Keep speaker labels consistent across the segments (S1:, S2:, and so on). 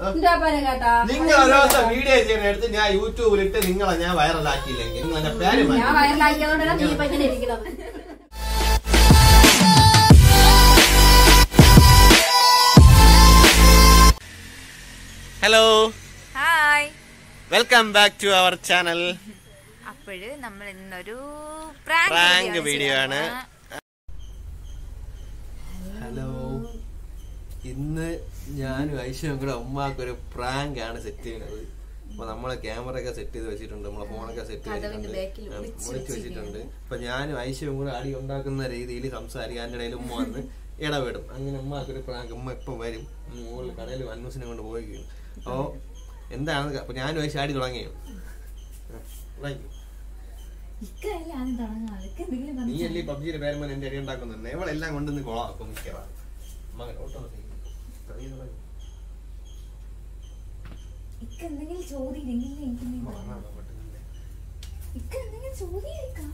S1: എന്താ പറയാ കേട്ടാ
S2: നിങ്ങൾ ഒരു ദിവസം വീഡിയോ ചെയ്യണ എടുത്ത് ഞാൻ യൂട്യൂബിലിട്ട് നിങ്ങളെ ഞാൻ വൈറലാക്കിയില്ലെങ്കിൽ നിങ്ങൾ എന്റെ പേര്
S1: ഞാൻ
S2: മാറ്റി
S1: വയറിലാക്കിയതുകൊണ്ടാണ് നീ ഇപ്പൊ ഇങ്ങനെ ഇരിക്കുന്നത്
S2: hello
S3: hi
S2: welcome back to our channel
S3: അപ്പോഴ് നമ്മൾ ഇന്നൊരു
S2: പ്രാങ്ക്
S3: പ്രാങ്ക്
S2: വീഡിയോ ആണ്
S3: ചെയ്യാൻ
S2: ഹലോ ഇന്ന് ഞാനും ഐശ്വര്യം കൂടെ ഉമ്മാക്കൊരു പ്രാങ്ക് ആണ് സെറ്റ് ചെയ്യുന്നത് അപ്പൊ നമ്മളെ ക്യാമറ ഒക്കെ സെറ്റ് ചെയ്ത് വെച്ചിട്ടുണ്ട് നമ്മളെ ഫോണൊക്കെ സെറ്റ്
S3: കതവിന്റെ backൽ
S2: ചെയ്തിട്ടുണ്ട്
S3: ഒളിച്ച്
S2: ഒളിച്ച് വെച്ചിട്ടുണ്ട് അപ്പൊ ഞാനും ഐശ്വര്യം കൂടെ അടി ഉണ്ടാക്കുന്ന രീതിയിൽ സംസാരിക്കാൻ അതിന്റെ ഇടയിൽ ഉമ്മ വന്ന് ഇടപെടും അങ്ങനെ ഉമ്മാക്കൊരു പ്രാങ്ക് ഉമ്മ ഇപ്പം വരും മുകളിൽ കടയിൽ അന്വേഷണം കൊണ്ട് പോയി അപ്പോ എന്താണ് അപ്പൊ ഞാനും ഐശ്വര്യം അടി തുടങ്ങിയോ ആ, തുടങ്ങി.
S3: ഇക്കല്ലേ ആദ്യം തുടങ്ങാം ഇക്ക എന്തെങ്കിലും
S2: നീ
S3: പറഞ്ഞോ.
S2: അല്ലേ പബ്ജിയുടെ പേരുമ്പോൾ എന്റെ അടി ഉണ്ടാക്കുന്നുണ്ട് ഇവളെല്ലാം കൊണ്ടുവന്ന് കൊളാക്കും മിക്കവാ മകൻ ഓട്ടോ
S3: ഇക്ക എന്തെങ്കിലും ചോദ്യം ഇല്ലെങ്കിൽ എനിക്ക് നീ പറയാം. ഇക്ക എന്തെങ്കിലും ചോദ്യം ഇക്ക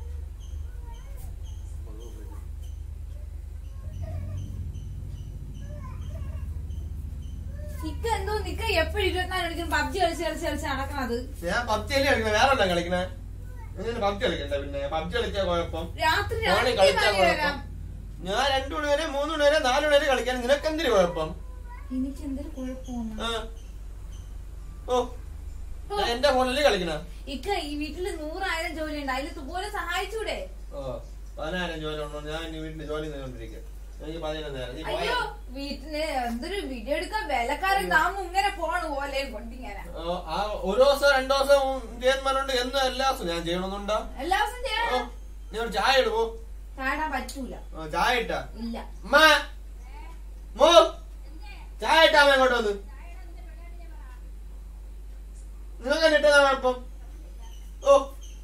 S3: ഇക്ക എന്തോ നിക്ക എപ്പോഴും ഇരുപത്തിനാല് മണിക്കൂർ പബ്ജി കളിച്ച് കളിച്ച് കളിച്ച് നടക്കണത്
S2: ഞാൻ പബ്ജി അല്ലേ കളിക്കണേ വേറെ വല്ല കളിക്കണേ ഇങ്ങനെ പബ്ജി കളിക്കണ്ട പിന്നെ പബ്ജി കളിച്ചാ കുഴപ്പം
S3: രാത്രി
S2: ഫോണിൽ
S3: രാത്രി
S2: കളിച്ചാ
S3: മണി
S2: കുഴപ്പം
S3: വരാം
S2: ഞാൻ രണ്ടു മണി വരെ മൂന്ന് മണി വരെ നാല് മണി വരെ കളിക്കാൻ നിനക്ക് എന്തിനു കുഴപ്പം
S3: എനിക്ക് എന്തൊരു കുഴപ്പമാണ്
S2: ആ. ഓ ഞാൻ എന്റെ ഫോണിലേ കളിക്കണ
S3: ഇക്ക ഈ വീട്ടില് നൂറായിരം ജോലി ഉണ്ട് അതിൽ തുപോലെ സഹായിച്ചൂടെ
S2: ഓ പതിനായിരം ജോലി ഉണ്ടോ ഞാൻ ഇനി വീട്ടിൽ ജോലി ചെയ്തോണ്ടിരിക്കുക എനിക്ക് പതിനൊന്ന് നേരം നീ
S3: അയ്യോ
S2: പോയാ
S3: വീട്ടില് എന്തൊരു വീഡിയോ എടുക്കാൻ വേലക്കാരൻ താമ ഇങ്ങനെ പോണ പോലെ കൊണ്ടിങ്ങനെ
S2: ഓ, ആ ഒരു ദിവസം രണ്ടു ദിവസം ചെയ്യുന്നുണ്ട് എന്നും എല്ലാ ദിവസവും ഞാൻ ചെയ്യണമെന്നുണ്ടോ
S3: എല്ലാ ദിവസം
S2: ഓ,
S3: ചെയ്യണം
S2: നീ ഒരു ചായ ഇടുവോ
S3: ചാടാൻ പറ്റൂല
S2: ഓ, ചായ ഇട്ടാ
S3: ഇല്ല
S2: അമ്മ മോ ചായ ഇട്ടാ ഇങ്ങോട്ട് വന്ന് നിങ്ങൾക്ക് തന്നെ ഇട്ടതാ കുഴപ്പം ഓ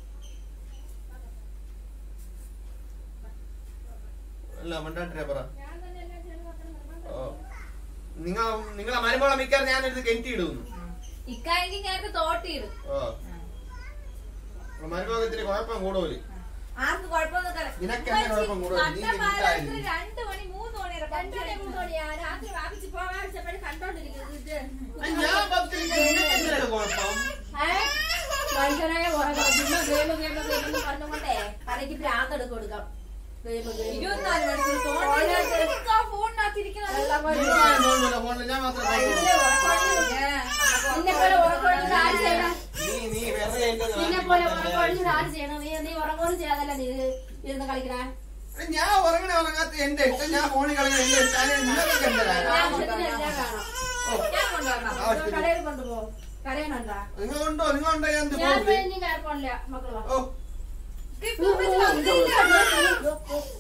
S2: അല്ല മണ്ടാട്ടിനെ പറ ഓ നിങ്ങൾ നിങ്ങളെ മരുമോളെ മിക്കാറ് ഞാനെടുത്ത് കെഞ്ചി ഇടുന്നു
S3: ഇക്കായെങ്കിൽ ഞങ്ങൾക്ക് തോട്ടിയിടും
S2: ഓ മരുമോഹത്തിന് കുഴപ്പം കൂടുതല്
S3: ആർക്ക് കുഴപ്പമൊന്നും
S2: നിനക്ക് എന്താ കുഴപ്പം കൂടുതൽ? നീ മിണ്ടായിരുന്നു.
S3: രണ്ടു മണി മൂന്ന് മണി വരെ പബ്ജി കളിക്കുന്നു.
S1: രാത്രി വാപ്പിച്ച് പോകാൻ കണ്ടോണ്ടിരിക്കുന്നത്
S2: ഞാൻ പത്തിൽ നിനക്ക് എന്തിനാണ് കുഴപ്പം
S1: മനുഷ്യനായ ഉറങ്ങാം പിന്നെ ഗെയിം ഗെയിം ഗെയിം എന്ന് പറഞ്ഞുകൊണ്ടേ തലയ്ക്ക് ഭ്രാന്തെടുത്ത് കൊടുക്കാം ഗെയിം ഗെയിം
S3: ഇരുപത്തിനാല് മണിക്കൂർ തോണ്ടിയിടും. ഇക്ക ഫോണിനകത്തിരിക്കണം.
S1: എല്ലാം കൂടി
S2: ഞാൻ തോന്നുന്നില്ല, ഫോണില് ഞാൻ മാത്രമേ
S1: ഇതിലെ
S2: നോക്കുള്ളൂ.
S1: ഉറക്കമൊഴിഞ്ഞ് നിന്നെ പോലെ ഉറക്കമൊഴിഞ്ഞ് ആര് ചെയ്യണം
S2: നീ നീ വെറുതെ എന്റെ
S1: നിന്നെ പോലെ
S2: നാട്ടിൽ
S1: ഉറക്കമൊഴിഞ്ഞ്
S2: തന്നെ
S1: ആര് ചെയ്യണം നീ നീ ഉറങ്ങോലും ചെയ്യാതല്ല നീ ഇരുന്ന് കളിക്കണേ
S2: ഞാൻ ഉറങ്ങണ ഉറങ്ങാത്ത എന്റെ ഇഷ്ടം ഞാൻ ഫോണിൽ കളിക്കുന്ന എന്റെ ഇഷ്ടം അതിന് നിനക്കൊക്കെ എന്താ കാര്യം?
S1: ആവശ്യത്തിന് എല്ലാം കാണാം
S3: ഞാൻ കൊണ്ടുവരണം.
S2: ആവശ്യത്തിന്.
S1: കടയിൽ കൊണ്ടുപോ കരയണണ്ടാ
S2: നിങ്ങളുണ്ടോ നിങ്ങളുണ്ടോ ഞാൻ എന്ത്
S1: ഞാൻ
S2: പോകില്ലേ?
S1: ഇനി കയറിപ്പോണില്ല മക്കള് വാ.
S2: ഓ
S3: ഇക്ക ഇപ്പൊ വെച്ച് വന്നില്ല.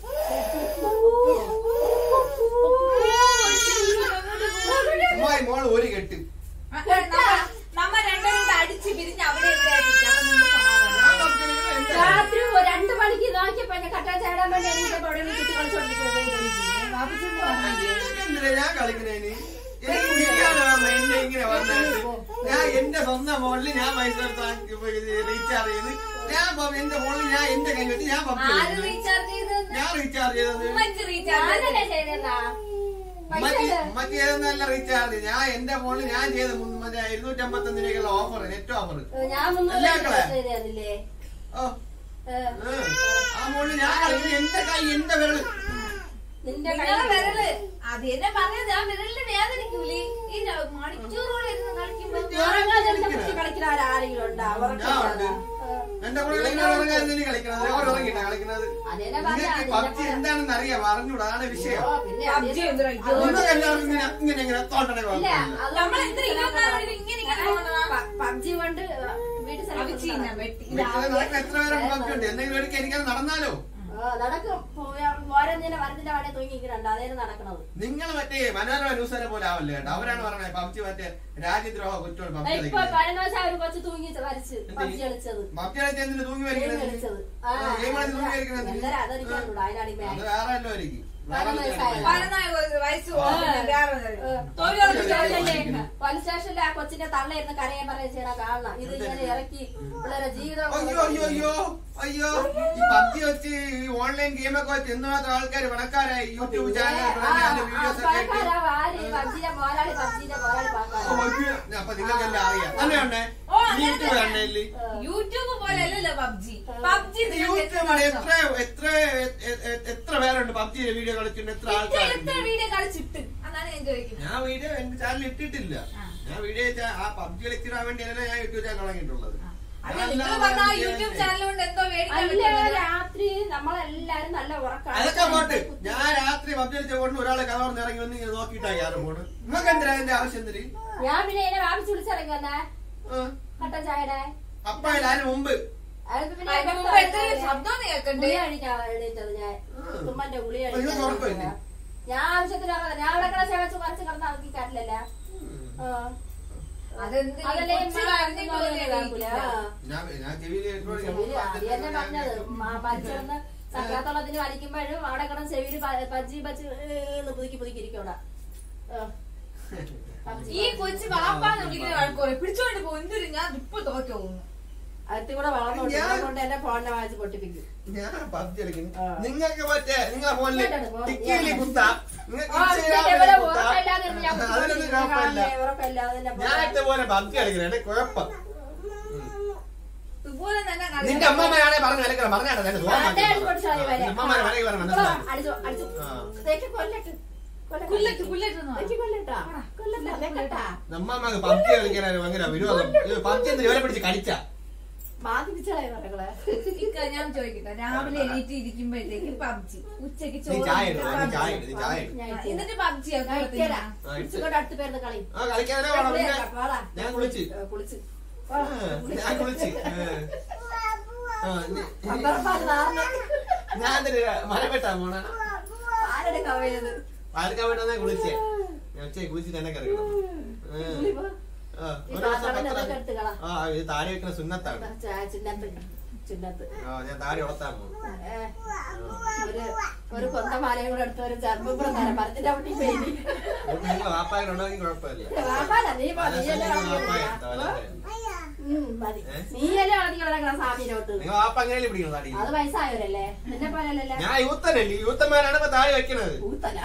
S2: ഉമ്മായി മോള് ഒരു കെട്ട്
S3: നമ്മ- നമ്മ രണ്ടുപേരും കൂടെ അടിച്ച് പിരിഞ്ഞ് അവിടെ ഇവിടെ ആക്കിയിട്ട് അപ്പൊ നമുക്ക് സമാധാനം.
S2: ഞാൻ പത്തിരിക്കുന്ന എന്റെ
S1: രാത്രി ഒരു രണ്ട് മണിക്ക് നോക്കിയപ്പോ എന്നെ കട്ടാൻ ചാടാൻ വേണ്ടി എണീറ്റപ്പോ അവിടെ കുട്ടി കളിച്ചോണ്ടിരിക്കുന്നത് വാപ്പിച്ചൊന്നും പറഞ്ഞില്ല.
S2: എന്തിനാ ഞാൻ കളിക്കണേന് എനിക്ക് വിളിക്കാനാണ് എന്നെ ഇങ്ങനെ പറഞ്ഞത് ഞാൻ എന്റെ സ്വന്തം ഫോണിൽ ഞാൻ പൈസ റീചാർജ് ചെയ്ത് ഞാൻ പ- എന്റെ ഫോണിൽ ഞാൻ എന്റെ കൈ വെച്ച് ഞാൻ പബ്ജി
S3: ആര്
S2: കളിക്കുന്നു.
S3: റീചാർജ് ചെയ്തത്
S2: ഞാൻ റീചാർജ് ചെയ്തത്
S3: ഉമ്മക്ക് റീചാർജ്
S1: ഞാനല്ലേ ചെയ്തതാ പൈസ
S2: മറ്റേ
S1: ഇട്.
S2: മറ്റേ ഏതെന്നല്ല റീചാർജ് ഞാൻ എന്റെ ഫോണിൽ ഞാൻ ചെയ്ത മു- മറ്റേ ഇരുന്നൂറ്റി അമ്പത്തൊന്ന് രൂപയ്ക്കുള്ള ഓഫർ നെറ്റ് ഓഫർ
S1: ഞാൻ മുന്നൂറ്
S2: അല്ലേ
S1: രൂപ
S2: മക്കളെ?
S1: ചെയ്തതില്ലേ
S2: ഓ ഏ. ആ ഫോണിൽ ഞാൻ കളിക്കുന്നത് എന്റെ കൈ എന്റെ വിരല്
S1: നിന്റെ
S3: നിങ്ങളെ
S1: കയ്യിൽ
S3: വിരല് അത് തന്നെ പറഞ്ഞത് ആ വിരലിന് വേദനിക്കൂലേ ഈ മണിക്കൂറോളം ഇരുന്ന് കളിക്കുമ്പോ
S1: ഉറങ്ങാതെ എന്റെ കുട്ടി കളിക്കുന്ന ആരെങ്കിലും ഉണ്ടാ
S2: ഞാൻ ഉണ്ട്.
S1: ഉറക്കില്ല
S2: എന്റെ കൂടെ കളിക്കുന്ന ഉറങ്ങാൻ നീ കളിക്കണത് അവർ ഉറങ്ങിട്ടാ കളിക്കുന്നത്
S1: അതേനെ പറഞ്ഞ
S2: നിങ്ങൾക്ക് പബ്ജി എന്താണെന്ന് അറിയാം അറിഞ്ഞൂടാ അതാണ് വിഷയം
S1: പിന്നെ
S3: പബ്ജി എന്തിനാ ഇത്?
S2: നിങ്ങൾക്ക് എല്ലാവർക്കും ഇങ്ങനെ ഇങ്ങനെ ഇങ്ങനെ തോട്ടണേ
S1: ഇല്ല
S2: കുഴപ്പമില്ല
S1: അത്
S3: നമ്മൾ എന്തിനാ ഇരുപത്തിനാല് മണിക്കൂർ ഇങ്ങനെ ഇങ്ങനെ പോണതാ?
S1: പ- പബ്ജി കൊണ്ട് വീട്ടിൽ
S3: പബ്ജി തന്നെ വെട്ടി.
S2: വീട്ടില് നടക്കാൻ എത്ര പേരെ പബ്ജി ഉണ്ട് എന്തെങ്കിലും എടുക്കാൻ എനിക്കത് നടന്നാലോ
S1: നടക്കും ഓരോ ദിനം മരത്തിന്റെ വടയെ തൂങ്ങിക്കുന്നുണ്ട് അതേ നടക്കണത്
S2: നിങ്ങൾ മറ്റേ മനോരമ ന്യൂസുകാരെ പോലെ ആവല്ലേ കേട്ടോ അവരാണ് പറഞ്ഞത് പബ്ജി മറ്റേ രാജ്യദ്രോഹ കുറ്റം പബ്ജി
S1: ഇപ്പൊ
S2: കളിക്കുന്നത്
S1: പതിനൊന്ന് ഒരു കൊച്ചു തൂങ്ങി വരച്ച് പബ്ജി കളിച്ചത്
S2: പബ്ജി കളിച്ച് എന്തിനു തൂങ്ങി
S1: ഗെയിം
S2: വരിക്കുന്നത്
S1: കളിച്ചത് ആ,
S2: ആ, ഗെയിം കളിച്ച് തൂങ്ങി വരിക്കുന്നത്
S1: എല്ലാരും അതെനിക്കാണൂടാ അതിനാണ്
S2: അത് വേറെ വല്ലതും ആയിരിക്കും വേറെ
S1: പതിനൊന്ന്
S2: വല്ലതും
S1: വയസ്സായ.
S2: ആയിരിക്കും.
S3: പതിനാല് വയസ്സ് പോകുന്ന വേറെ
S1: പോലീസ് സ്റ്റേഷനിലെ പോലീസ് സ്റ്റേഷനിലെ ആ കൊച്ചിന്റെ തള്ളയിരുന്ന് കരയാൻ പറയുന്ന ചെയ്യണ കാണണം ഇത് ഇങ്ങനെ ഇറക്കി പിള്ളേരെ ജീവിതം
S2: അയ്യോ അയ്യോ അയ്യോ അയ്യോ ഈ പബ്ജി വെച്ച് ഈ ഓൺലൈൻ ഗെയിമൊക്കെ വെച്ച് എന്തുമാത്രം ആൾക്കാർ പണക്കാരായി യൂട്യൂബ് ചാനൽ വീഡിയോസ് ഒക്കെ ഇട്ട്
S1: പബ്ജിന്റെ പോരാളി പബ്ജിന്റെ പോരാളി പാക്കാണ്
S2: നിങ്ങൾക്ക് എല്ലാം അറിയാം തന്നെയുണ്ടേ
S4: ഓ, അതെ,
S2: യൂട്യൂബ്
S4: അതെ.
S2: കണ്ടല്ലേ
S4: യൂട്യൂബ് പോലെ അല്ലല്ലോ പബ്ജി പബ്ജി
S2: യൂട്യൂബിൽ എത്ര എത്ര എ- എ- എത്ര പേരുണ്ട് പബ്ജിയുടെ വീഡിയോ കളിച്ചിട്ടുണ്ട് എത്ര
S4: എത്ര
S2: ആൾക്കാരുണ്ട്
S4: വീഡിയോ കളിച്ചിട്ട് അതാണ് ഞാൻ ചോദിക്കുന്നത്
S2: ഞാൻ വീഡിയോ എന്റെ ചാനൽ ഇട്ടിട്ടില്ല
S4: ആ.
S2: ഞാൻ വീഡിയോ ആ പബ്ജി കളിച്ചിടാൻ വേണ്ടിയല്ല ഞാൻ യൂട്യൂബ് ചാനൽ തുടങ്ങിയിട്ടുള്ളത്
S4: അല്ല
S2: ഞാൻ
S4: നിങ്ങൾ
S2: അല്ലാതെ
S4: പറഞ്ഞ ആ
S2: വീഡിയോ
S4: യൂട്യൂബ്
S2: ഞാൻ-
S4: ചാനൽ കൊണ്ട് എന്തോ മേടിക്കാൻ
S1: അല്ല
S4: പറ്റുന്നത്
S1: രാത്രി നമ്മളെല്ലാരും നല്ല ഉറക്കം
S2: അതൊക്കെ പോട്ട് ഞാൻ രാത്രി പബ്ജി കളിച്ച കൊണ്ട് ഒരാളെ കവർന്ന് ഇറങ്ങി വന്ന് ഇങ്ങനെ നോക്കിയിട്ടാ യാറും പോണ് നിങ്ങൾക്ക് എന്തിനാ അതിന്റെ ആവശ്യം എന്തിന്
S1: ഞാൻ പിന്നെ എന്നെ വാപിച്ച് വിളിച്ചിറങ്ങി
S2: ആ.
S1: കട്ടൻ ചായയുടെ
S2: അപ്പ അല്ല അതിന് മുമ്പ്
S1: അതിന് പിന്നെ
S4: അതിന് മുമ്പ് എന്തെങ്കിലും ശബ്ദം കേൾക്കണ്ടേ
S1: ഗുളിക കഴിക്കാൻ എഴുന്നേറ്റത് ഞാൻ തുമ്മന്റെ ഗുളിക
S2: അയ്യോ,
S1: കഴിക്കാൻ
S2: ഉറക്കമില്ലേ?
S1: ഞാൻ ആവശ്യത്തിന് ഇറങ്ങുന്നത്. ഞാൻ അവിടെ കിടന്ന് ചേവച്ച് കുറച്ച് കിടന്ന് ഇറക്കി കാട്ടില്ലല്ല
S4: അതെന്ത്
S1: അതല്ലേ
S4: കൊച്ചു കരഞ്ഞിട്ട് പോലെ
S1: കേൾക്കൂല
S2: ഞാൻ ഞാൻ ചെവിയിൽ
S1: എന്നെ പറഞ്ഞത് പച്ചിറന്ന് സക്കാത്തുള്ളതിന് വലിക്കുമ്പോഴും അവിടെ കിടന്ന് ചെവിയില് പ- പജ്ജി പച്ച് ഏന്ന് പുതുക്കി പുതുക്കി ഇരിക്കും അവിടെ ആ. പബ്ജി.
S4: ഈ കൊച്ചു വാപ്പാന്ന് വിളിക്കുന്ന ആൾക്കാരെ പിടിച്ചോണ്ട് പോകും എന്തൊരു ഞാൻ ഇപ്പൊ തോറ്റു പോകുന്നു
S1: അകത്തി കൂടെ വളർന്നോണ്ട്
S2: ഞാൻ-
S1: കൊണ്ട് എന്റെ ഫോണിനെ വാങ്ങിച്ച് പൊട്ടിപ്പിക്കും
S2: ഞാൻ പബ്ജി കളിക്കുന്നു
S1: ആ.
S2: നിങ്ങൾക്ക് മറ്റേ നിങ്ങളെ ഫോണില്
S1: കേട്ടോ, ഫോൺ.
S2: ടിക്കിയില് കുത്താം നിങ്ങൾക്ക്
S1: ആ,
S2: ഇൻസ്റ്റഗ്രാമില്
S1: ഇതേപോലെ
S2: കുത്താം.
S1: ഉറക്കമില്ലാതെ ഇരുന്ന് ഞാൻ
S2: അതിനൊന്നും കുഴപ്പമില്ല
S1: ഉറക്കമില്ലാതെ തന്നെ
S2: ഞാൻ ഇതുപോലെ പബ്ജി കളിക്കുന്നത് കുഴപ്പം
S4: ഇതുപോലെ തന്നെ
S2: നിന്റെ അമ്മമ്മയാണെ പറഞ്ഞു കളിക്കണം പറഞ്ഞാട്ടെ നിന്റെ സ്വഭാവം
S1: അതെ,
S2: മാറ്റി
S1: അടി പൊടിച്ചാ മതി വരെ.
S2: അമ്മമാരെ വരകി പറഞ്ഞു
S1: ആ,
S2: മനസ്സിലായി
S1: അടിച്ചു, അടിച്ചു.
S2: ആ.
S1: ഇതേക്ക് കൊല്ലട്ട്. കൊല്ലട്ട്.
S4: കുല്ലറ്റ് കുല്ലറ്റ് എന്ന്
S1: ഇതേക്ക്
S4: പറയും.
S1: കൊല്ലട്ടാ. കൊല്ലട്ടാ, ഇതേക്കട്ടാ.
S2: നമ്മമ്മക്ക് പബ്ജി കളിക്കാൻ ഭയങ്കര വിരോധം ഇത് പബ്ജി എന്ത് ഇവരെ പിടിച്ച് കടിച്ച
S1: ബാധിപ്പിച്ചളെ മക്കളെ.
S4: ഇക്ക ഞാൻ ചോദിക്കട്ടെ രാവിലെ എണീറ്റ് ഇരിക്കുമ്പോഴത്തേക്ക് പബ്ജി ഉച്ചക്ക്
S2: നീ ചായ ഇട്
S4: ചോറ്
S2: നീ ചായ ഇട് നീ ചായ ഇട്
S1: ഞാൻ ഇട്ടേരാ.
S4: എന്നിട്ട് പബ്ജി
S1: ഞാൻ ഇട്ടേരാ.
S2: ആ, ഇട്ട്.
S1: ഇച്ചിക്കൊണ്ട് അടുത്ത് പേരുന്ന് കളി.
S2: ആ കളിക്കാനേ വേണം പിന്നെ
S1: പോടാ.
S2: ഞാൻ കുളിച്ച്
S1: ഏ, കുളിച്ച്.
S2: ആ, ഞാൻ കുളിച്ച് ഏ. ആ, നീ-
S1: പമ്പരപ്പാല് നാർന്ന്.
S2: ഞാൻ എന്തിന് മല വെട്ടാൻ പോണ
S1: ആരുടെ കവയത്?
S2: പാലക്കാ വെട്ടാന്നേ കുളിച്ചേ ഞാൻ ഉച്ചയ്ക്ക് കുളിച്ചിട്ട് എന്നെ കറിയണം
S1: കുളി പോ.
S2: ആ
S1: ഈ
S2: ഒരു ദിവസം
S1: താത്താടെ
S2: പത്ര
S1: ഇതൊക്കെ എടുത്ത് കളാ.
S2: ആ ഇത് താടി വെക്കുന്ന സുന്നത്താണ്
S1: ചാ- ചിന്നത്ത്. ചിന്നത്ത്.
S2: ആ ഞാൻ താടി വളർത്താൻ പോകും
S1: ഏ, ഒരു ഒരു കൊന്തമാലയും കൂടെ എടുത്ത് ഒരു ചെറുപ്പം കൂടെ തരാം മരത്തിന്റെ അവിടെ പേര്
S2: നിങ്ങൾ വാപ്പായിട്ടുണ്ടെങ്കിൽ കുഴപ്പമില്ല
S1: വാപ്പാലാ, നീ പോ,
S2: പല
S1: നീയല്ലേ
S2: സ്ഥലത്തും
S1: വളർത്തി
S2: വാപ്പായ
S1: കൊടുക്കുക.
S2: തവലേ.
S1: ഉം, മതി.
S2: ഏ?
S1: നീയല്ലേ വളർത്തി കിടക്കണ സാമിയിലോട്ട്
S2: നിങ്ങൾ വാപ്പ എങ്ങനെയല്ലേ പിടിക്കണം താടി
S1: അത് വയസ്സായവരല്ലേ നിന്നെ പോലല്ലേ
S2: ഞാൻ യൂത്തനല്ലേ യൂത്തന്മാരാണ് ഇപ്പൊ താടി വെക്കണത്
S1: ഊത്തല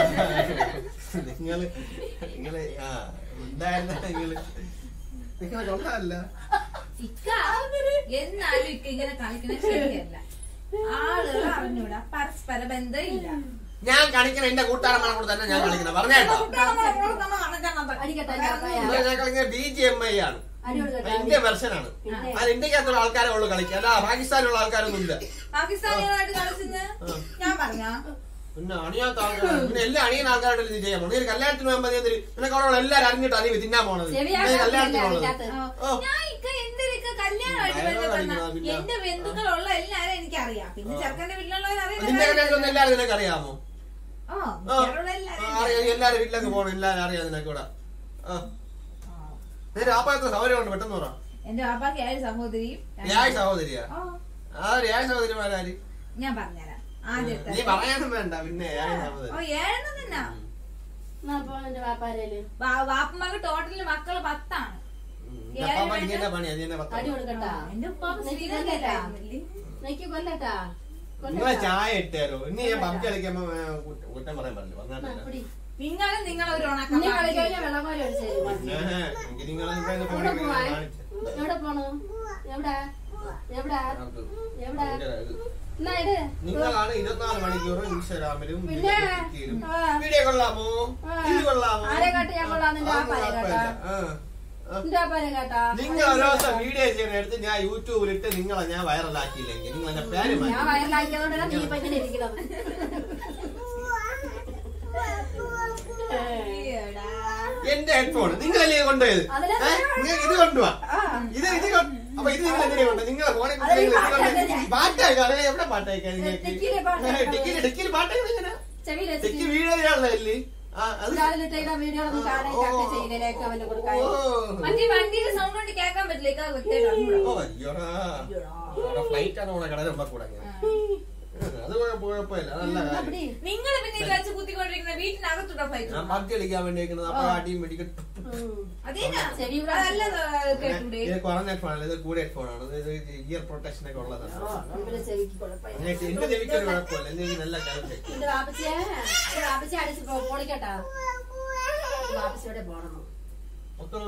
S2: നിങ്ങള് നിങ്ങള് ആ എന്തായിരുന്നു നിങ്ങള് നിങ്ങളെ കൊള്ളാല്ല
S4: ഇക്ക എന്നാലും ഇക്ക ഇങ്ങനെ കളിക്കുന്നത് ശരിയല്ല ആളുകൾ അറിഞ്ഞൂടാ പരസ്പര ബന്ധമില്ല
S2: ഞാൻ കളിക്കണ എന്റെ കൂട്ടുകാരന്മാരെ കൂടെ തന്നെ ഞാൻ കളിക്കണം പറഞ്ഞേട്ടോ
S1: അടിക്കട്ടെ
S2: ഇവിടെ ഞാൻ കളിക്കുന്ന ബി ജി എം ഐ ആണ്
S1: അടി കൊടുക്കട്ടെ
S2: ഇന്ത്യ വെർഷനാണ്
S1: പിന്നെ?
S2: അത് ഇന്ത്യക്കകത്തുള്ള ആൾക്കാരെ ഉള്ളു കളിക്കുക അല്ല പാകിസ്ഥാനിലുള്ള ആൾക്കാരൊന്നും ഇല്ല
S4: പാകിസ്ഥാനികളായിട്ട് കളിച്ചെന്ന് ഞാൻ പറഞ്ഞ
S2: പിന്നെ അണിയാത്ത ആൾക്കാർ പിന്നെ എല്ലാ അണിയുന്ന ആൾക്കാരോട് നീ ചെയ്യാൻ പോകണം നീ ഒരു കല്യാണത്തിന് പോകുമ്പോ നീ എന്തിന് നിനക്ക് അവിടെ എല്ലാരും അറിഞ്ഞിട്ടാ നീ തിന്നാൻ പോണത്
S1: ചെവിയാ
S2: നീ കല്യാണത്തിനുള്ളത്
S1: അതിനകത്ത്.
S2: ഓ.
S4: ഞാൻ ഇക്ക എന്തൊക്കെ കല്യാണമായിട്ട്
S2: ഡയലോഗ്
S4: ബന്ധപ്പെടുന്ന
S2: അടിക്കണം, പിന്നെ.
S4: എന്റെ ബന്ധുക്കളുള്ള എല്ലാരും എനിക്കറിയാം പിന്നെ
S2: ആ.
S4: ചെറുക്കന്റെ വീട്ടിലുള്ളവർ
S2: നിന്റെ കല്യാണത്തിനൊന്നും എല്ലാരും നിനക്ക് അറിയാമോ
S4: ആ
S2: ആ.
S4: കേരളമുള്ള എല്ലാരും
S2: ആ, അറിയാം. എല്ലാരും വീട്ടിലൊക്കെ പോകണം എല്ലാരും അറിയാം നിനക്ക് ഇവിടെ ആ നേരെ ആപ്പാ എത്ര സൗകര്യമുണ്ട് പെട്ടെന്ന് പറ
S4: എന്റെ പാപ്പാക്ക് ഏഴ് സഹോദരിയും രണ്ട്
S2: ന്യായ സഹോദരിയാ
S4: ആ,
S2: ആ ന്യായ സഹോദരിമാരാര്
S4: ഞാൻ പറഞ്ഞുതരാം ആദ്യത്തെ
S2: നീ പറയാനും വേണ്ട പിന്നെ ന്യായ
S4: ഓ
S2: സഹോദരി
S4: ഏഴെണ്ണം തന്നെ
S1: എന്നാ അപ്പൊ എന്റെ വാപ്പാരേല്
S4: വാപ്പമ്മക്ക് ടോട്ടല് മക്കള് പത്താണ്
S2: അപ്പാപ്പ നീ എന്നാ പണിയാ നീ എന്നെ
S1: അടി
S2: പത്താ
S1: കൊടുക്കട്ടാ
S4: എന്റെ ഉപ്പാപ്പ
S1: നിനക്ക്
S4: ശ്രീലങ്കയിലായിരുന്നില്ലേ?
S1: നിനക്ക് കൊല്ലട്ടാ
S2: നിങ്ങളെ
S1: കൊല്ലട്ടാ
S2: ചായ ഇട്ടാലോ ഇനി ഞാൻ പബ്ജി കളിക്കുമ്പോ ഏ, കുറ്റ- കുറ്റം പറയാൻ പറഞ്ഞു
S1: എന്നാ,
S2: പറഞ്ഞാട്ടില്ല
S1: പിടി.
S4: നിങ്ങളും നിങ്ങളൊരു
S1: ഇനി
S4: ഉണക്കം
S1: കളിക്കാൻ വെള്ളം പോലെ ഒഴിച്ചു
S2: നിങ്ങൾ
S1: എവിടെ പോവാൻ എവിടെ പോണു എവിടെ എവിടെ എവിടെ എന്നാ ഇത്
S2: നിങ്ങളാണ് ഇരുപത്തിനാല് മണിക്കൂറും ഇൻസ്റ്റാഗ്രാമിലും
S1: പിന്നെ?
S2: ടിക്ടോക്കിലും.
S1: ആ.
S2: വീഡിയോ കൊള്ളാമോ
S1: ആ.
S2: ഇത് കൊള്ളാമോ
S1: ആരെ കാട്ടി ഞാൻ കൊള്ളാം നിന്റെ
S2: അതൊന്നും
S1: വാപ്പാരെ
S2: കുഴപ്പമില്ല.
S1: കേട്ടാ
S2: ആ. ആ.
S1: നിന്റെ വാപ്പാരെ കേട്ടാ
S2: നിങ്ങൾ ഒരു ദിവസം വീഡിയോ ചെയ്യുന്ന എടുത്ത് ഞാൻ യൂട്യൂബിലിട്ട് നിങ്ങളെ ഞാൻ വൈറലാക്കിയില്ലെങ്കിൽ നിങ്ങൾ എന്റെ പേര്
S1: ഞാൻ
S2: മാറ്റി
S1: വയറിലാക്കിയതുകൊണ്ടാണ് നീ ഇപ്പൊ ഇങ്ങനെ ഇരിക്കുന്നത്
S4: ഈയെടാ.
S2: എന്റെ ഹെഡ്ഫോൺ നിങ്ങളല്ലേ ഇത് കൊണ്ടുപോയത്
S1: അതിലെ
S2: ഏ? നിങ്ങൾ ഇത് കൊണ്ടുപോവാ
S1: ആ.
S2: ഇത് ഇത് കൊണ്ട്- അപ്പൊ ഇത് നിങ്ങൾ എന്തിനാ കൊണ്ട് നിങ്ങളെ ഫോണിൽ കൂടി
S1: അതിൽ
S2: നിങ്ങൾ ഇത് കൊണ്ട്
S1: പാട്ടൊക്കെ
S2: പാട്ടേക്കാണ് എവിടെ പാട്ടേക്കാ
S1: ടെക്കിയിലെ പാട്ട്
S2: നിങ്ങൾക്ക് ടെക്കില് ടെക്കില് പാട്ടേക്കാൻ എങ്ങനെ
S1: ചെവിയിൽ
S2: ടെക്കി വീഡിയോ ചെയ്യാനുള്ളതല്ലേ ആ അത്
S1: രാവിലെ വീഡിയോ ഒന്നും കാണാൻ ചക്ക ചെയ്തേക്ക് അവന്റെ കൊടുക്കാൻ
S2: ഓ.
S4: മറ്റേ വണ്ടിയുടെ സൗണ്ട് കൊണ്ട് കേൾക്കാൻ പറ്റില്ല ഇക്ക വ്യക്തമായിട്ട് അറിഞ്ഞൂടാ.
S2: ഓ, അയ്യോടാ. അവിടെ ഫ്ലൈറ്റ് ആണ് നമ്മുടെ കടയിൽ കൂടെ അങ്ങനെ അത് കുഴപ്പ- കുഴപ്പമില്ല അതല്ല കാര്യം
S1: പിടി.
S4: നിങ്ങൾ പിന്നെ ഇത് വെച്ച് കുത്തിക്കൊണ്ടിരിക്കുന്ന വീട്ടിനകത്തുണ്ടോ ഫ്ലൈറ്റ്
S2: ഞാൻ പബ്ജി കളിക്കാൻ വേണ്ടി വെക്കുന്നത് അപ്പൊ അടിയും പിടിക്കും
S1: ഉം.
S4: അതേനാ
S1: ചെവി ഇവിടെ
S4: അതല്ല കേട്ടൂടെ
S2: ഇത് കുറഞ്ഞ ഹെഡ്ഫോൺ ഇത് കൂടിയ ഹെഡ്ഫോൺ ആണ് ഇത് ഇയർ പ്രൊട്ടക്ഷൻ ഒക്കെ ഉള്ളതാണ്
S1: ഓ, നമ്മുടെ ചെവിക്ക് കുഴപ്പമില്ല
S2: എന്നിട്ട് എന്റെ ചെവിക്ക് ഒരു കുഴപ്പമില്ല എന്റെ ചെവി നല്ല കറക്റ്റ്
S1: എന്റെ വാപ്പച്ചിയെ എന്റെ വാപ്പച്ചി അടിച്ച് പോ- പൊളിക്കട്ടാ വാപ്പച്ചിയോടെ പോണം
S2: മക്കള് വരി
S1: ആ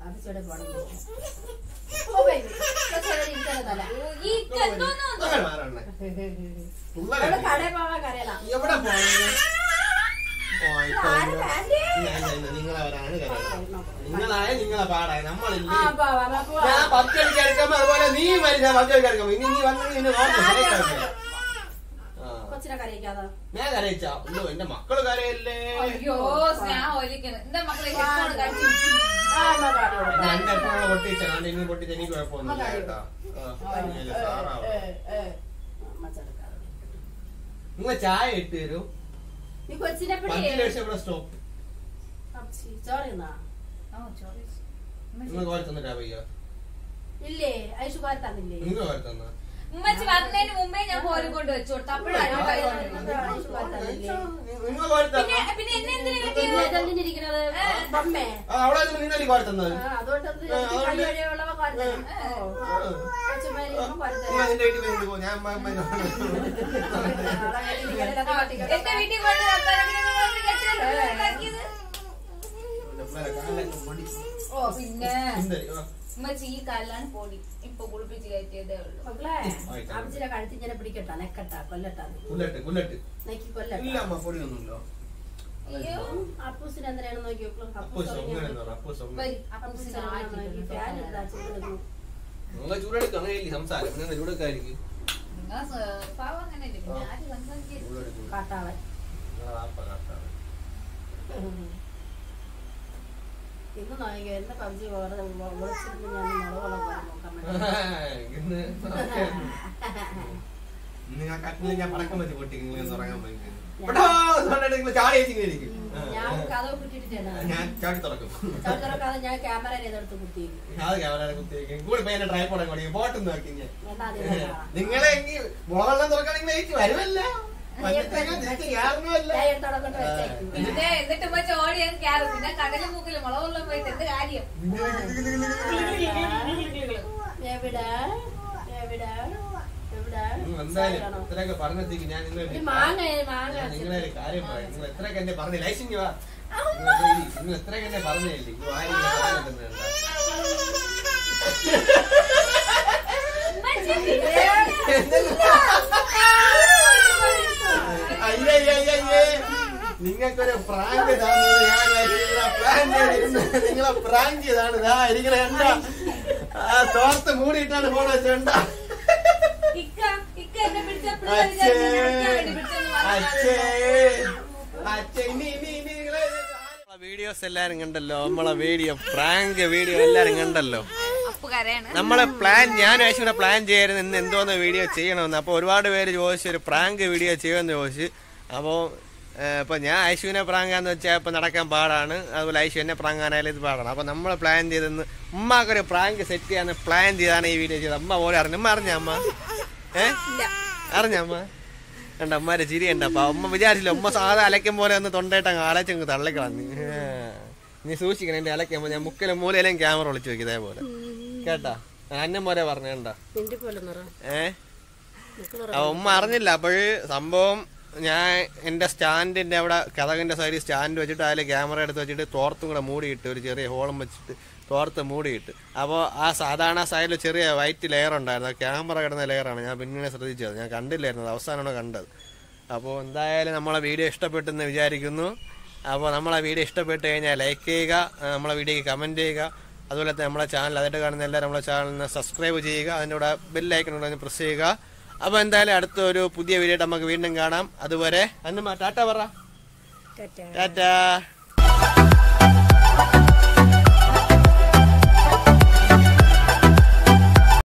S1: അപ്പച്ചിയുടെ പോണം ഓ ബേബി ഇരിക്കുന്ന തല
S4: ഈ ഇക്ക എന്തോന്നോ
S2: അങ്ങനെ മാറണേ പിള്ളേരെ
S1: അവള് കടയിൽ പോവാൻ കരയലാം
S2: എവിടെ പോണേ ഓ, ഇപ്പൊ
S1: ആരും
S2: ഇന്ന്
S1: വേണ്ടേ?
S2: ഞാൻ ഇന്ന് നിങ്ങളവരാണ് കരയുന്നത്. നിങ്ങളായ നിങ്ങളെ പാടായ നമ്മളില്ലേ
S1: ആ പോവാ വാ, പോവാ
S2: ഞാൻ പത്തടിക്ക് എടുക്കുമ്പോ അതുപോലെ നീ മരിച്ച പത്തടിക്ക് എടുക്കുമ്പോ ഇനി നീ വന്നു നിന്നെ നോക്കാം
S1: കൊച്ചിനെ കരയിക്കാതെ
S2: ഞാൻ കരയിച്ച അയ്യോ എന്റെ മക്കള് കരയല്ലേ
S4: അയ്യോ സ്നേഹം ഒലിക്കുന്നു എന്റെ മക്കളെ ഹെഡ്ഫോൺ കഴിച്ചു
S1: ആ എന്നാ പാടി കൊടുക്കാം.
S2: ഞാൻ എന്റെ എപ്പോഴും പൊട്ടിച്ചാണ് ഇനി പൊട്ടിച്ച് എനിക്ക് കുഴപ്പമൊന്നുമില്ല കേട്ടോ ആ, ഇല്ല, സാറാവും.
S1: അമ്മ ചെറുക്കാതെ.
S2: നിങ്ങൾ ചായ ഇട്ട് തരൂ
S1: നീ കൊച്ചിനെ പിടി
S2: പത്ത് ലക്ഷം ഇവിടെ സ്റ്റോപ്പ്
S1: അപ്പച്ചി, ചോറ് തിന്നാ?
S4: ഓ ചോറി
S2: നിങ്ങൾ കോരി തന്നിട്ടാ പയ്യ
S1: ഇല്ലേ ഐഷു കോരി തന്നില്ലേ
S2: നിങ്ങൾ കോരി തന്ന
S4: ഉമ്മച്ചി വരുന്നതിന് മുമ്പേ ഞാൻ പോലും കൊണ്ട് വെച്ചു കൊടുത്തു അപ്പോഴാണ്
S1: ഐഷു കോരി തന്നില്ലേ
S2: നിങ്ങൾ കോരി തന്ന
S4: പിന്നെ പിന്നെ എന്നെ എന്തിനാ
S1: പിന്നെ ഇതെന്തിനിരിക്കണത്? ബൊമ്മേ.
S2: അവിടെ നിങ്ങൾ കോരി തന്നത്
S1: ആ, അതുകൊണ്ട് എന്ത്
S2: ആ, അതുകൊണ്ട്
S1: കൈ വഴിയുള്ളവ കോരി തരും. ഓ, കൊച്ചുമ്മ ഇരിക്കുമ്പോ കോരി
S2: നിങ്ങൾ
S1: തരും.
S2: നിന്റെ വീട്ടിൽ വേണ്ടി പോ ഞാൻ അമ്മ- അമ്മ-
S1: നാളെ ഇരിക്കണത് കാട്ടിക്കോ.
S4: എന്റെ വീട്ടിൽ കൊണ്ട് വെക്കാനൊക്കെ നിങ്ങൾ വന്ന് കെട്ടിയല്ലേ ഉണ്ടാക്കിയത്? ഓ പിന്നെ
S2: സുന്ദരി, ആ.
S4: ഉമ്മച്ചി ഈ കാലിലാണ് പൊടി ഇപ്പൊ കുളിപ്പിച്ച് കയറ്റിയതേ ഉള്ളൂ
S1: മക്കളെ അമ്മച്ചിന്റെ കഴുത്തി ഇങ്ങനെ പിടിക്കട്ടാ നെക്കട്ടാ കൊല്ലട്ടാ
S2: കുല്ലട്ട് കുല്ലട്ട്
S1: നെക്കി
S2: ഇല്ല
S1: കൊല്ലട്ടാ
S2: അമ്മ പൊടിയൊന്നുമില്ലോ
S4: അയ്യോ
S1: അപ്പൂസിന് എന്തിനാണ് നോക്കി നോക്കൂ
S2: അപ്പൂസ് അങ്ങനെ എന്താ അപ്പൂസ്
S4: വരി
S1: അപ്പൂസിന്
S4: അപ്പൂസിന്
S1: നോക്കി ഫാൻ എടുത്താ ചൂടെടുക്കും
S2: നിങ്ങൾ ചൂടെടുക്കും അങ്ങനെയില്ലേ സംസാരം നിങ്ങൾ ചൂടെടുക്കായിരിക്കും
S4: നിങ്ങൾ സ്വഭാവം അങ്ങനെയല്ലേ പിന്നെ ആര് സംസാരിക്കും
S2: ചൂടെടുക്കും
S1: കാട്ടാവൻ
S2: നിങ്ങളെ ആപ്പ കാട്ടാണ്
S1: ഇന്ന് നോക്കിക്കോ എന്റെ പബ്ജി വേറെ വിളിച്ചിട്ട് ഞാൻ മുളകുള്ള പോലെ നോക്കാൻ വേണ്ടി
S2: ഇന്ന് നിങ്ങൾ കട്ടില് ഞാൻ പടക്കം വെച്ച് പൊട്ടി നിങ്ങൾ തുടങ്ങാൻ പോയി നിങ്ങൾ ചാടി വെച്ചിരിക്കും
S1: ഞാൻ കഥ കുട്ടിയിട്ടാണ്
S2: ഞാൻ ചാടി തുറക്കും
S1: ചവിട്ടറക്കാതെ ഞാൻ ക്യാമറ ചെയ്തെടുത്ത് കുത്തിയിരിക്കും
S2: ഞാൻ ക്യാമറ കുത്തിയിരിക്കും കൂടി പോയി എന്നെ ട്രൈപ്പോടെ കൂടി ബോട്ടും നോക്കി ഞാൻ
S1: എന്നാ അതിനെ കാണാം.
S2: നിങ്ങളെ എങ്കിൽ മുളവെള്ളം തുറക്കണമെങ്കിൽ എനിക്ക് വരുമല്ല യാതൊന്നുമല്ല
S1: ഞാൻ എടുത്തോടെ കൊണ്ട് വെച്ചേക്കും.
S4: പിന്നെ എന്നിട്ട് ഉമ്മച്ചി ഓടി ഞാൻ കയറും പിന്നെ കടലും മൂക്കിലും മുളകുള്ള പോയിട്ട് എന്ത് കാര്യം
S1: എവിടെ എവിടെ എവിടെ
S2: എന്തായാലും
S1: സാധനമാണോ?
S2: ഇത്രയൊക്കെ പറഞ്ഞെത്തിക്ക് ഞാൻ നിങ്ങളെ
S1: ഒരു മാങ്ങ മാങ്ങ
S2: ഞാൻ നിങ്ങളെ ഒരു കാര്യം പറയാം നിങ്ങൾ എത്രയൊക്കെ എന്നെ പറഞ്ഞു ലൈസിങ് വാ നിങ്ങൾ ഇപ്പൊ ഇരി. നിങ്ങൾ എത്രയൊക്കെ എന്നെ പറഞ്ഞില്ലേ നിങ്ങൾ ആരും ഇങ്ങനെ പറയാൻ അയ്യയ്യയ്യേ നിങ്ങൾക്കൊരു പ്രാങ്ക് തന്നത് ഞാൻ പ്ലാൻ ചെയ്തിരുന്നത് നിങ്ങളെ പ്രാങ്ക് ചെയ്താണ് ഇതാ ഇരിക്കണ എന്താ ആ തോർത്ത് മൂടിയിട്ടാണ് ഫോൺ വെച്ചേണ്ട
S4: ഇക്ക ഇക്ക എന്നെ പിടിച്ച പിള്ളേര് വിചാരിച്ചു ഞാൻ പിടിക്കാൻ വേണ്ടി പിടിച്ചെന്ന് പറഞ്ഞാൽ
S2: വീഡിയോസ് എല്ലാരും കണ്ടല്ലോ നമ്മളെ വീഡിയോ പ്രാങ്ക് വീഡിയോ എല്ലാരും കണ്ടല്ലോ
S4: അപ്പ് കരയാണ്
S2: നമ്മളെ പ്ലാൻ ഞാൻ ആക്ച്വലി പ്ലാൻ ചെയ്യായിരുന്നു ഇന്ന് എന്തോന്ന് വീഡിയോ ചെയ്യണമെന്ന് അപ്പോൾ ഒരുപാട് പേര് ചോദിച്ചു ഒരു പ്രാങ്ക് വീഡിയോ ചെയ്യുമെന്ന് ചോദിച്ചു അപ്പോൾ ഇപ്പോൾ ഞാൻ ഐശുവിനെ പ്രാങ്കാന്ന് വെച്ചാൽ ഇപ്പം നടക്കാൻ പാടാണ് അതുപോലെ ഐശു എന്നെ പ്രാങ്കാനായാലും ഇത് പാടാണ് അപ്പോൾ നമ്മൾ പ്ലാൻ ചെയ്തെന്ന് ഉമ്മാക്കൊരു പ്രാങ്ക് സെറ്റ് ചെയ്യാന്ന് പ്ലാൻ ചെയ്താണ് ഈ വീഡിയോ ചെയ്തത് അമ്മ പോലെ അറിഞ്ഞു അമ്മ അറിഞ്ഞ അമ്മ ഏ അറിഞ്ഞ അമ്മ കണ്ട അമ്മമാരെ ചിരി കണ്ട അപ്പൊ അമ്മ വിചാരിച്ചില്ല അമ്മ സാധാ അലക്കും പോലെ ഒന്ന് തൊണ്ടയിട്ട് അങ്ങ് അലച്ചങ്ങ് തള്ളിക്കളഞ്ഞു നീ സൂക്ഷിക്കണം എന്റെ അലക്കുമ്പോ ഞാൻ മുക്കലും മൂലയിലും ക്യാമറ ഒളിച്ചു വെക്കും ഇതേപോലെ കേട്ടാ അന്നം പോലെ പറഞ്ഞു കണ്ട
S1: നിന്റെ പോലെ നിറ
S2: ഏ അപ്പൊ ഉമ്മ അറിഞ്ഞില്ല അപ്പോഴ് സംഭവം ഞാൻ എന്റെ സ്റ്റാൻഡിന്റെ അവിടെ കഥകിന്റെ സൈഡിൽ സ്റ്റാൻഡ് വെച്ചിട്ട് അതിൽ ക്യാമറ എടുത്ത് വെച്ചിട്ട് തോർത്തും കൂടെ മൂടിയിട്ട് ഒരു ചെറിയ ഹോളം വെച്ചിട്ട് തോർത്ത് മൂടിയിട്ട് അപ്പോൾ ആ സാധാരണ സൈഡിൽ ചെറിയ വൈറ്റ് ലെയർ ഉണ്ടായിരുന്നു ക്യാമറ കിടന്ന ലെയറാണ് ഞാൻ പിന്നീട് ശ്രദ്ധിച്ചത് ഞാൻ കണ്ടില്ലായിരുന്നു അത് അവസാനമാണ് കണ്ടത് അപ്പോൾ എന്തായാലും നമ്മളെ വീഡിയോ ഇഷ്ടപ്പെട്ടെന്ന് വിചാരിക്കുന്നു അപ്പോൾ നമ്മളെ വീഡിയോ ഇഷ്ടപ്പെട്ട് കഴിഞ്ഞാൽ ലൈക്ക് ചെയ്യുക ആ, നമ്മളെ വീഡിയോക്ക് കമൻറ്റ് ചെയ്യുക അതുപോലെ തന്നെ നമ്മളെ ചാനൽ അതായിട്ട് കാണുന്ന എല്ലാവരും നമ്മളെ ചാനലിന് സബ്സ്ക്രൈബ് ചെയ്യുക അതിൻ്റെ കൂടെ ബെല്ലൈക്കനോട് പ്രസ് ചെയ്യുക അപ്പോൾ എന്തായാലും അടുത്ത ഒരു പുതിയ വീഡിയോ നമുക്ക് വീണ്ടും കാണാം അതുവരെ അന്ന് ടാറ്റ പറ ടാറ്റ